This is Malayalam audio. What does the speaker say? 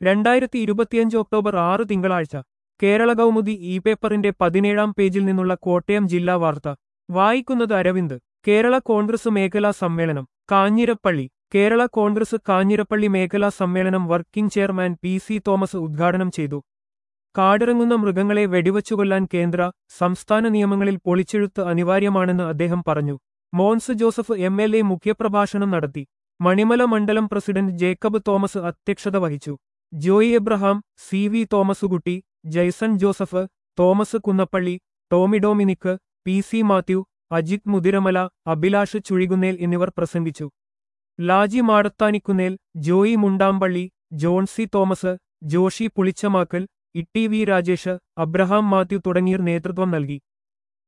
രണ്ടായിരത്തി ഇരുപത്തിയഞ്ച് ഒക്ടോബർ ആറ് തിങ്കളാഴ്ച കേരള കൗമുദി ഇ പേപ്പറിന്റെ പതിനേഴാം പേജിൽ നിന്നുള്ള കോട്ടയം ജില്ലാ വാർത്ത വായിക്കുന്നത് അരവിന്ദ് കേരള കോൺഗ്രസ് മേഖലാ സമ്മേളനം കാഞ്ഞിരപ്പള്ളി കേരള കോൺഗ്രസ് കാഞ്ഞിരപ്പള്ളി മേഖലാ സമ്മേളനം working chairman P C Thomas ഉദ്ഘാടനം ചെയ്തു കാടിറങ്ങുന്ന മൃഗങ്ങളെ വെടിവച്ചുകൊല്ലാൻ കേന്ദ്ര സംസ്ഥാന നിയമങ്ങളിൽ പൊളിച്ചെഴുത്ത് അനിവാര്യമാണെന്ന് അദ്ദേഹം പറഞ്ഞു Mons Joseph M L A മുഖ്യപ്രഭാഷണം നടത്തി മണിമല മണ്ഡലം പ്രസിഡന്റ് ജേക്കബ് തോമസ് അധ്യക്ഷത വഹിച്ചു Joy Abraham C V Thomaskutty Jaison Joseph Thomas Kunnappally Tomy Dominic P C Mathew Ajith Muthiramala Abhilash Chuzhikunnel എന്നിവർ പ്രസംഗിച്ചു Laji Madathanikunnel Joy Mundampally Johnsy Thomas Joshy Pulichamakkal Itty V Rajesh Abraham Mathew തുടങ്ങിയവർ നേതൃത്വം നൽകി